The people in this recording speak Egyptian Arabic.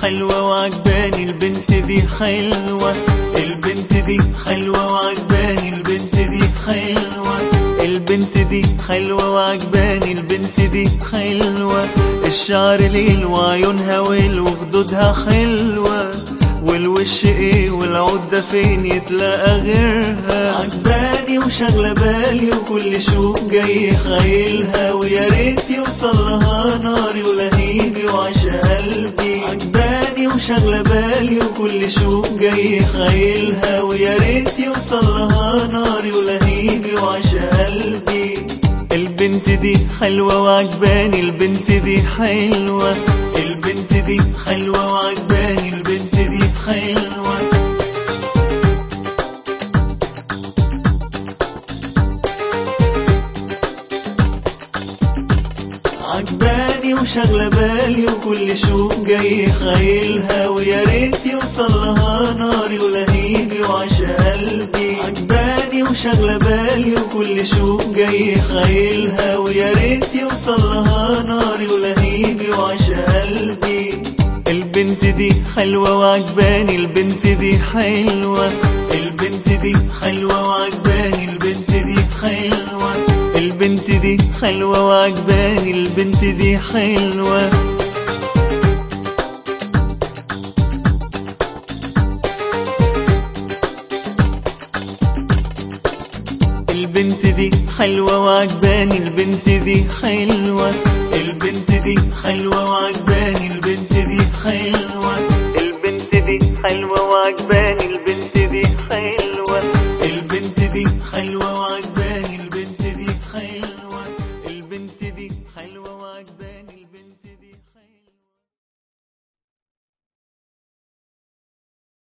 حلوة وعجباني البنت دي حلوة البنت دي حلوة وعجباني البنت دي حلوة البنت دي حلوة وعجباني البنت دي حلوة الشعر ليل وعيونها ويل وخدودها حلوة والوش ايه والعود ده فين يتلاقى غيرها عجباني وشغلة بالي وكل شوق جاي خايلها ويا ريت يوصل لها ناري ولهيبي وعشا قلبي عجباني وشغلة بالي وكل شوق جاي خايلها ويا ريت يوصل لها ناري ولهيبي وعشا قلبي البنت دي حلوة وعجباني البنت دي حلوة البنت دي حلوة وعجباني البنت دي حلوة عجباني وشغلة بالي وكل شوق جاي خايلها ويا ريت يوصل لها ناري ولهيبي وعشا قلبي عجباني وشغلة بالي وكل شوق جاي خايلها ويا ريت يوصل لها ناري ولهيبي وعشا قلبي البنت دي حلوة وعجباني البنت دي حلوة البنت دي حلوة وعجباني البنت دي حلوة البنت دي حلوة وعجباني البنت دي حلوة البنت دي حلوة وعجباني البنت دي حلوة البنت دي حلوة وعجباني البنت دي حلوة البنت دي حلوة وعجباني البنت